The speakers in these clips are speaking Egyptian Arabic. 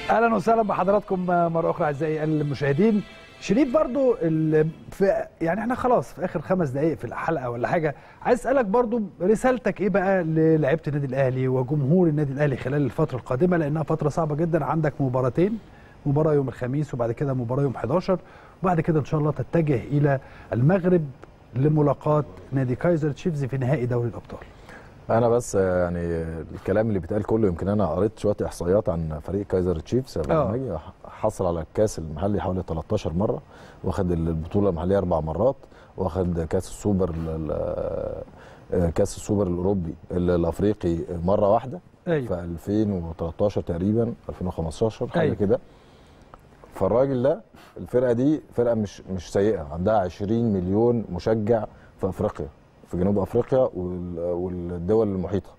اهلا وسهلا بحضراتكم مره اخرى اعزائي المشاهدين شريف برضو ال- في يعني احنا خلاص في اخر خمس دقائق في الحلقه ولا حاجه عايز اسالك برضو رسالتك ايه بقى للاعيبه النادي الاهلي وجمهور النادي الاهلي خلال الفتره القادمه لانها فتره صعبه جدا عندك مباراتين مباراه يوم الخميس وبعد كده مباراه يوم 11 وبعد كده ان شاء الله تتجه الى المغرب لملاقاه نادي كايزر تشيفز في نهائي دوري الابطال انا بس يعني الكلام اللي بيتقال كله يمكن انا قريت شويه احصائيات عن فريق كايزر تشيفز آه. لما حصل على الكاس المحلي حوالي 13 مره واخد البطوله المحليه اربع مرات واخد كاس السوبر ال- ال- كاس السوبر الاوروبي ال- الافريقي مره واحده ايوه في 2013 تقريبا 2015 حاجه أيوة. كده فالراجل ده الفرقه دي فرقه مش مش سيئه عندها 20 مليون مشجع في افريقيا في جنوب افريقيا وال- والدول المحيطه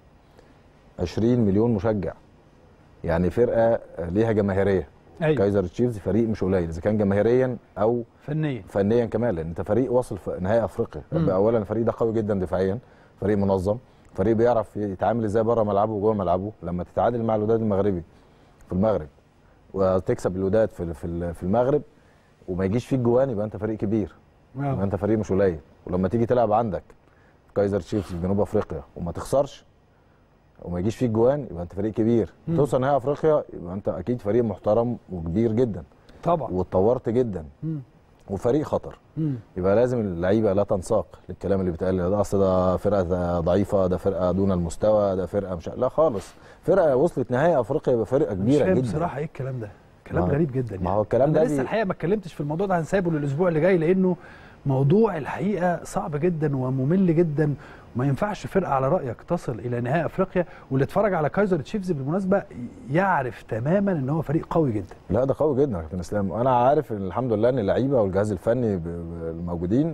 20 مليون مشجع يعني فرقه ليها جماهيريه ايوه كايزر تشيفز فريق مش قليل اذا كان جماهيريا او فنيا فنيا كمان لان انت فريق واصل في نهائي افريقيا مم. اولا الفريق ده قوي جدا دفاعيا فريق منظم فريق بيعرف يتعامل ازاي بره ملعبه وجوه ملعبه لما تتعادل مع الوداد المغربي في المغرب وتكسب الوداد في في في المغرب وما يجيش فيك جوان يبقى انت فريق كبير يبقى آه. انت فريق مش قليل ولما تيجي تلعب عندك كايزر تشيفز في جنوب افريقيا وما تخسرش وما يجيش فيك جوان يبقى انت فريق كبير مم. توصل نهائي افريقيا يبقى انت اكيد فريق محترم وكبير جدا طبعا واتطورت جدا مم. وفريق خطر مم. يبقى لازم اللعيبه لا تنساق للكلام اللي بيتقال ده اصل ده فرقه ضعيفه ده فرقه دون المستوى ده فرقه مش لا خالص فرقه وصلت نهائي افريقيا يبقى فرقه مش كبيره فاهم جدا بصراحه ايه الكلام ده كلام ما- غريب جدا ما هو الكلام أنا ده لسه بي- الحقيقه ما اتكلمتش في الموضوع ده هنسيبه للاسبوع اللي جاي لانه موضوع الحقيقه صعب جدا وممل جدا وما ينفعش فرقه على رايك تصل الى نهائي افريقيا واللي اتفرج على كايزر تشيفز بالمناسبه يعرف تماما ان هو فريق قوي جدا لا ده قوي جدا يا كابتن اسلام وانا عارف إن الحمد لله ان اللعيبه والجهاز الفني ب- ب- الموجودين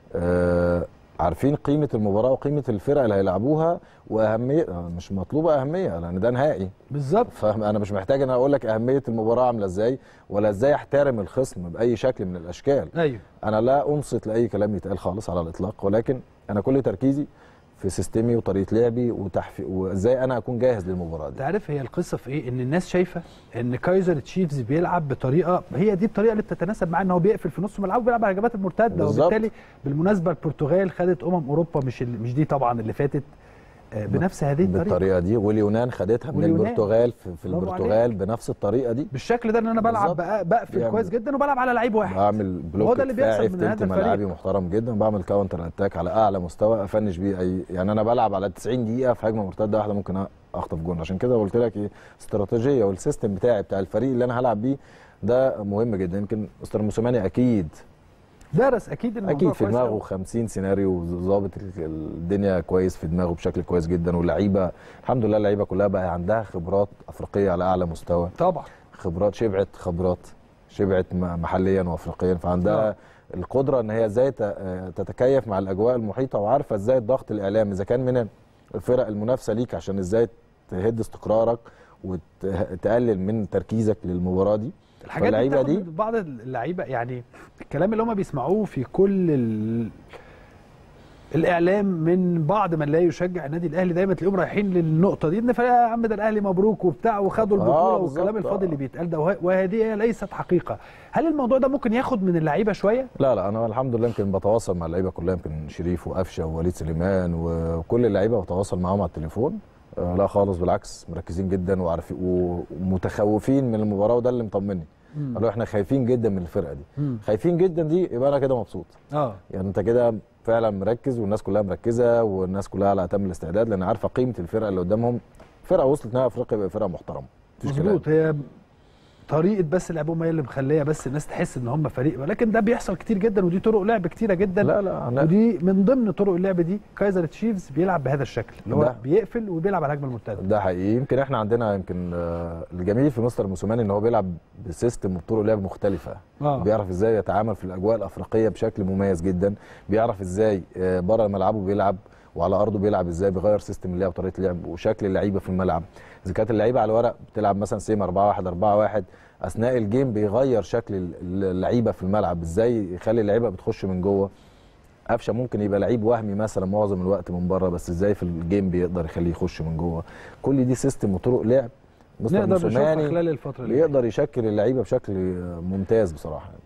آه عارفين قيمه المباراه وقيمه الفرقه اللي هيلعبوها واهميه آه، مش مطلوبه اهميه لان ده نهائي بالظبط فانا مش محتاج ان أنا اقول لك اهميه المباراه عامله ازاي ولا ازاي احترم الخصم باي شكل من الاشكال ايوه انا لا انصت لاي كلام يتقال خالص على الاطلاق ولكن انا كل تركيزي في سيستمي وطريقه لعبي وتحفي وازاي انا اكون جاهز للمباراه دي انت عارف هي القصه في ايه ان الناس شايفه ان كايزر تشيفز بيلعب بطريقه هي دي الطريقه اللي بتتناسب معاه ان هو بيقفل في نص ملعبه وبيلعب على الهجمات المرتده بالظبط. وبالتالي بالمناسبه البرتغال خدت امم اوروبا مش ال- مش دي طبعا اللي فاتت آه، بنفس هذه الطريقه بالطريقه دي واليونان خدتها من واليونان. البرتغال في, في برافو البرتغال بنفس الطريقه دي بالشكل ده ان انا بلعب بالظبط. بقى- بقفل بيعمل- كويس جدا وبلعب على لعيب واحد بعمل هو بلوك ده اللي بيحصل دفاعي في من هذا تلت الفريق. ملعبي محترم جدا بعمل كاونتر اتاك على اعلى مستوى افنش بيه اي يعني انا بلعب على 90 دقيقه في هجمه مرتده واحده ممكن اخطف جون عشان كده قلت لك ايه استراتيجيه والسيستم بتاعي بتاع الفريق اللي انا هلعب بيه ده مهم جدا يمكن مستر موسيماني اكيد درس اكيد الموضوع اكيد في كويس دماغه أوي. 50 سيناريو وظابط ال- الدنيا كويس في دماغه بشكل كويس جدا واللعيبه الحمد لله اللعيبه كلها بقى عندها خبرات افريقيه على اعلى مستوى طبعا خبرات شبعت خبرات شبعت م- محليا وافريقيا فعندها آه. القدره ان هي ازاي ت- آه، تتكيف مع الاجواء المحيطه وعارفه ازاي الضغط الاعلامي اذا كان من الفرق المنافسه ليك عشان ازاي تهد استقرارك وتقلل من تركيزك للمباراه دي الحاجات دي فاللعيبة بتاخد دي- من بعض اللعيبه يعني الكلام اللي هم بيسمعوه في كل ال... الاعلام من بعض من لا يشجع النادي الاهلي دايما تلاقيهم رايحين للنقطه دي ان فريق يا عم ده الاهلي مبروك وبتاع وخدوا آه، البطوله بالظبط، والكلام الفاضي آه. اللي بيتقال ده وه- وهذه ليست حقيقه هل الموضوع ده ممكن ياخد من اللعيبه شويه لا لا انا الحمد لله يمكن بتواصل مع اللعيبه كلها يمكن شريف وقفشه ووليد سليمان وكل اللعيبه بتواصل معاهم على التليفون آه، لا خالص بالعكس مركزين جدا وعارفين ومتخوفين من المباراه وده اللي مطمني قالوا احنا خايفين جدا من الفرقه دي مم. خايفين جدا دي يبقى انا كده مبسوط اه يعني انت كده فعلا مركز والناس كلها مركزه والناس كلها على اتم الاستعداد لان عارفه قيمه الفرقه اللي قدامهم فرقه وصلت نهائي افريقيا يبقى فرقه محترمه مفيش كلام. مظبوط هي طريقه بس لعبهم هي اللي مخليه بس الناس تحس ان هم فريق ولكن ده بيحصل كتير جدا ودي طرق لعب كتيره جدا لا لا أنا ودي من ضمن طرق اللعب دي كايزر تشيفز بيلعب بهذا الشكل اللي هو ده. بيقفل وبيلعب على الهجمه المرتده ده حقيقي يمكن احنا عندنا يمكن آه، الجميل في مستر موسيماني ان هو بيلعب بسيستم وبطرق لعب مختلفه اه بيعرف ازاي يتعامل في الاجواء الافريقيه بشكل مميز جدا بيعرف ازاي آه، بره ملعبه بيلعب وعلى ارضه بيلعب ازاي بيغير سيستم اللعب وطريقه اللعب وشكل اللعيبه في الملعب اذا كانت اللعيبه على الورق بتلعب مثلا سيم 4 1 4 1 اثناء الجيم بيغير شكل اللعيبه في الملعب ازاي يخلي اللعيبه بتخش من جوه قفشه ممكن يبقى لعيب وهمي مثلا معظم الوقت من بره بس ازاي في الجيم بيقدر يخليه يخش من جوه كل دي سيستم وطرق لعب مستر نقدر نشوفها موسوماني خلال الفتره اللي جايه بيقدر يشكل اللعيبه بشكل ممتاز بصراحه